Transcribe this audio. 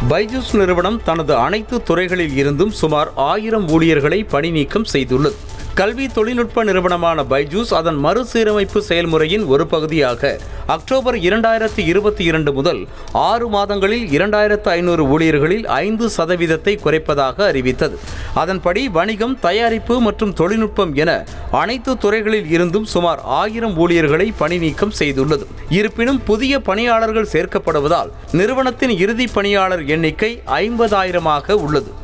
பைஜூஸ் நிறுவனம் தனது அனைத்து துறைகளில் இருந்தும் சுமார் ஆயிரம் ஊழியர்களை பணி நீக்கம் செய்துள்ளது கல்வி தொழில்நுட்ப நிறுவனமான பைஜூஸ் அதன் மறுசீரமைப்பு செயல்முறையின் ஒரு பகுதியாக அக்டோபர் இரண்டாயிரத்தி இருபத்தி இரண்டு முதல் ஆறு மாதங்களில் இரண்டாயிரத்து ஐநூறு ஊழியர்களில் ஐந்து சதவீதத்தை குறைப்பதாக அறிவித்தது அதன்படி வணிகம் தயாரிப்பு மற்றும் தொழில்நுட்பம் என அனைத்து துறைகளில் இருந்தும் சுமார் ஆயிரம் ஊழியர்களை பணி நீக்கம் செய்துள்ளது இருப்பினும் புதிய பணியாளர்கள் சேர்க்கப்படுவதால் நிறுவனத்தின் இறுதி பணியாளர் எண்ணிக்கை ஐம்பதாயிரமாக உள்ளது